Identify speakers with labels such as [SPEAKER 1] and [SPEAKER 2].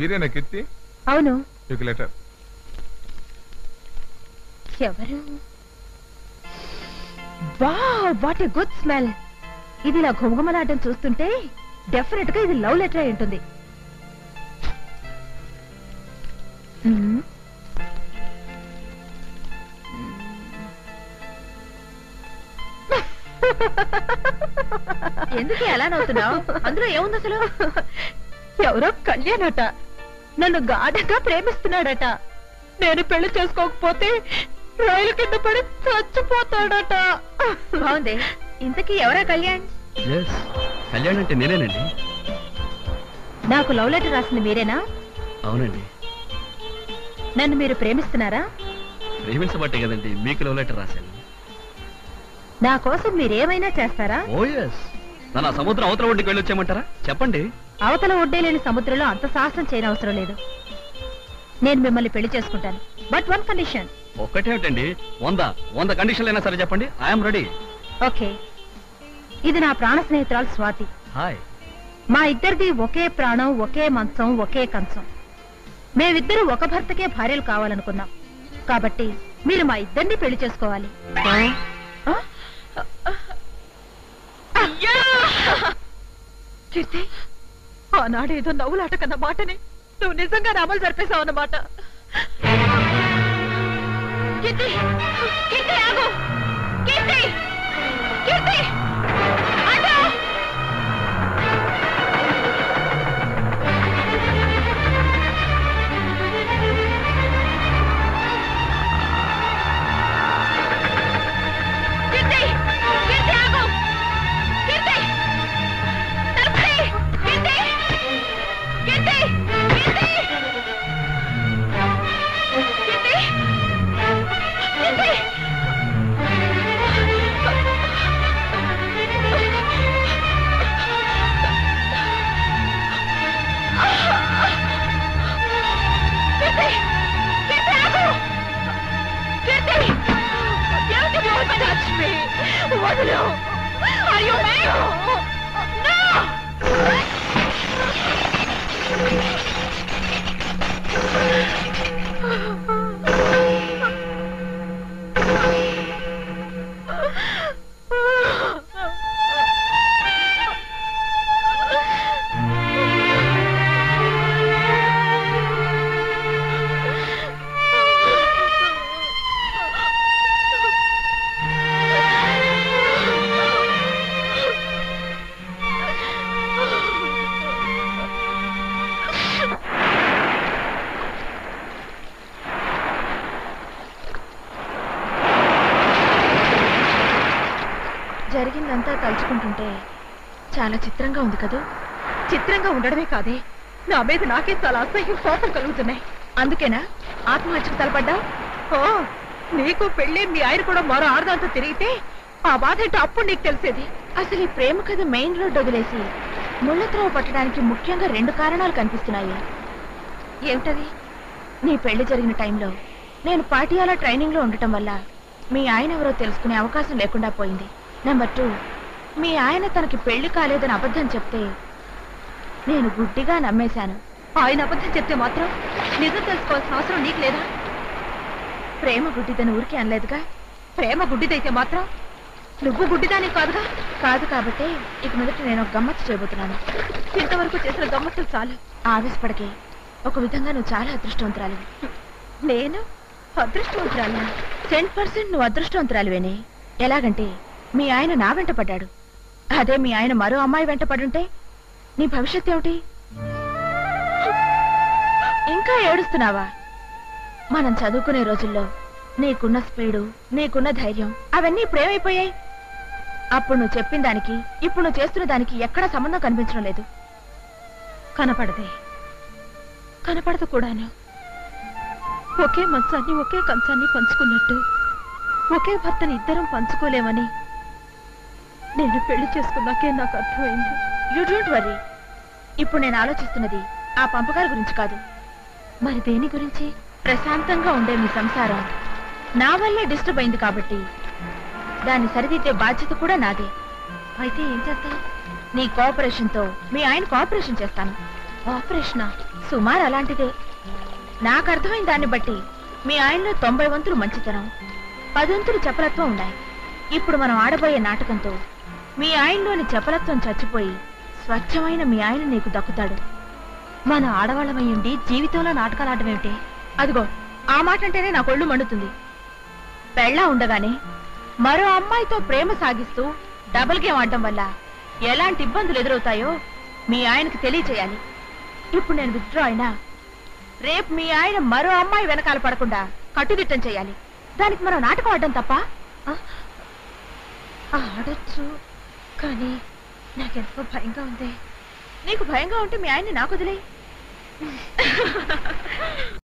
[SPEAKER 1] మీరేనా కీర్తి
[SPEAKER 2] అవును
[SPEAKER 1] మీకు లెటర్
[SPEAKER 2] ఎవరు వా వాట్ ఎ గుడ్ స్మెల్ ఇది ఇలా ఘుమఘుమలాడడం చూస్తుంటే డెఫినెట్ గా ఇది లవ్ లెటర్ అయి ఉంటుంది మ్మ్. ఎందుకు ఎలా నవ్వుతున్నావు అందులో ఏముంది అసలు ఎవరో కళ్యాణట నన్ను గాఢంగా ప్రేమిస్తున్నాడట నేను పెళ్లి చేసుకోకపోతే రైలు కింద పడి చచ్చిపోతాడట బాగుంది ఇంతకీ ఎవరా కళ్యాణ్
[SPEAKER 3] ఎస్ కళ్యాణ్ అంటే నేనేనండి
[SPEAKER 2] నాకు లవ్ లెటర్ రాసింది మీరేనా
[SPEAKER 3] అవునండి
[SPEAKER 2] నన్ను మీరు ప్రేమిస్తున్నారా
[SPEAKER 3] ప్రేమించబట్టే కదండి మీకు లవ్ లెటర్ రాశాను
[SPEAKER 2] నా కోసం మీరేమైనా చేస్తారా
[SPEAKER 3] ఓ ఎస్ నన్ను ఆ సముద్రం అవతల ఒడ్డుకి వెళ్ళి వచ్చేయమంటారా చెప్పండి
[SPEAKER 2] అవతల ఒడ్డే లేని సముద్రంలో అంత సాహసం చేయనవసరం లేదు నేను మిమ్మల్ని పెళ్లి చేసుకుంటాను బట్ వన్ కండిషన్
[SPEAKER 3] ఒక్కటేమిటండి వంద వంద కండిషన్లు అయినా సరే చెప్పండి ఐఎమ్ రెడీ
[SPEAKER 2] ఓకే ఇది నా ప్రాణ స్నేహితురాలు స్వాతి
[SPEAKER 3] హాయ్
[SPEAKER 2] మా ఇద్దరిది ఒకే ప్రాణం ఒకే మంచం ఒకే కంచం మేమిద్దరు ఒక భర్తకే భార్యలు కావాలనుకున్నాం కాబట్టి మీరు మా ఇద్దరిని పెళ్లి చేసుకోవాలి ఆ? కీర్తి ఆనాడు ఏదో నవ్వులాట కన్న మాటని నువ్వు నిజంగా అమలు జరిపేశావు అన్నమాట కీర్తి కీర్తి ఆగు కీర్తి కీర్తి ఆగు! కీర్తి కీర్తి ఆగు కీర్తి తలుపుతీ! కీర్తి కీర్తి కీర్తి కీర్తి కీర్తి కీర్తి కీర్తి ఆగు కీర్తి ఏమిటి నువ్వు touch me? వదలు Are you mad? No! జరిగిందంతా తలుచుకుంటుంటే చాలా చిత్రంగా ఉంది కదూ చిత్రంగా ఉండడమే కాదే నా మీద నాకే చాలా అసహ్యం కోపం కలుగుతున్నాయి అందుకేనా ఆత్మహత్యకు తలపడ్డా ఓ నీకు పెళ్ళి మీ ఆయన కూడా మరో ఆడదాంతో తిరిగితే ఆ బాధ ఏంటో అప్పుడు నీకు తెలిసేది అసలు ఈ ప్రేమ కథ మెయిన్ రోడ్ వదిలేసి ముళ్ళత్రవ పట్టడానికి ముఖ్యంగా రెండు కారణాలు కనిపిస్తున్నాయి ఏమిటది నీ పెళ్లి జరిగిన టైంలో నేను పాటియాల ట్రైనింగ్ లో ఉండటం వల్ల మీ ఆయన ఎవరో తెలుసుకునే అవకాశం లేకుండా పోయింది నెంబర్ టూ మీ ఆయన తనకి పెళ్లి కాలేదని అబద్ధం చెప్తే నేను గుడ్డిగా నమ్మేశాను ఆయన అబద్ధం చెప్తే మాత్రం నిజం తెలుసుకోవాల్సిన అవసరం నీకు లేదా ప్రేమ గుడ్డిదని ఊరికే అనలేదుగా ప్రేమ గుడ్డిదైతే మాత్రం నువ్వు గుడ్డిదాని కాదుగా కాదు కాబట్టి ఇక మొదట నేను ఒక గమ్మత్తు చేయబోతున్నాను ఇంతవరకు చేసిన గమ్మత్తులు చాలు ఆవేశపడకే ఒక విధంగా నువ్వు చాలా అదృష్టవంతురాలు నేను అదృష్టవంతురాలు టెన్ పర్సెంట్ నువ్వు అదృష్టవంతురాలివేనే ఎలాగంటే మీ ఆయన నా వెంట పడ్డాడు అదే మీ ఆయన మరో అమ్మాయి వెంట పడుంటే నీ భవిష్యత్ ఏమిటి ఇంకా ఏడుస్తున్నావా మనం చదువుకునే రోజుల్లో నీకున్న స్పీడు నీకున్న ధైర్యం అవన్నీ ఇప్పుడేమైపోయాయి అప్పుడు నువ్వు చెప్పిన దానికి ఇప్పుడు నువ్వు చేస్తున్న దానికి ఎక్కడా సంబంధం కనిపించడం లేదు కనపడదే కనపడదు కూడాను ఒకే మంచాన్ని ఒకే కంచాన్ని పంచుకున్నట్టు ఒకే భర్తని ఇద్దరం పంచుకోలేమని నేను పెళ్లి చేసుకున్నాకే నాకు అర్థమైంది యూ డోంట్ వరీ ఇప్పుడు నేను ఆలోచిస్తున్నది ఆ పంపకాల గురించి కాదు మరి దేని గురించి ప్రశాంతంగా ఉండే మీ సంసారం నా వల్లే డిస్టర్బ్ అయింది కాబట్టి దాన్ని సరిదిద్దే బాధ్యత కూడా నాదే అయితే ఏం చేస్తావు నీ కోఆపరేషన్ తో మీ ఆయన కోఆపరేషన్ చేస్తాను ఆపరేషన్ సుమారు అలాంటిదే నాకు అర్థమైన దాన్ని బట్టి మీ ఆయనలో తొంభై వంతులు మంచితనం పది వంతులు చపలత్వం ఉన్నాయి ఇప్పుడు మనం ఆడబోయే నాటకంతో మీ ఆయనలోని చపలత్వం చచ్చిపోయి స్వచ్ఛమైన మీ ఆయన నీకు దక్కుతాడు మన ఆడవాళ్ళమయ్యుండి జీవితంలో నాటకాలు ఆడమేమిటి అదిగో ఆ మాట అంటేనే నాకు ఒళ్ళు మండుతుంది పెళ్ళా ఉండగానే మరో అమ్మాయితో ప్రేమ సాగిస్తూ డబుల్ గేమ్ ఆడటం వల్ల ఎలాంటి ఇబ్బందులు ఎదురవుతాయో మీ ఆయనకి తెలియచేయాలి ఇప్పుడు నేను విత్డ్రా అయినా రేపు మీ ఆయన మరో అమ్మాయి వెనకాల పడకుండా కట్టుదిట్టం చేయాలి దానికి మనం నాటకం ఆడడం తప్ప ఆడొచ్చు కానీ నాకెంతో భయంగా ఉంది నీకు భయంగా ఉంటే మీ ఆయన్ని నాకు వదిలే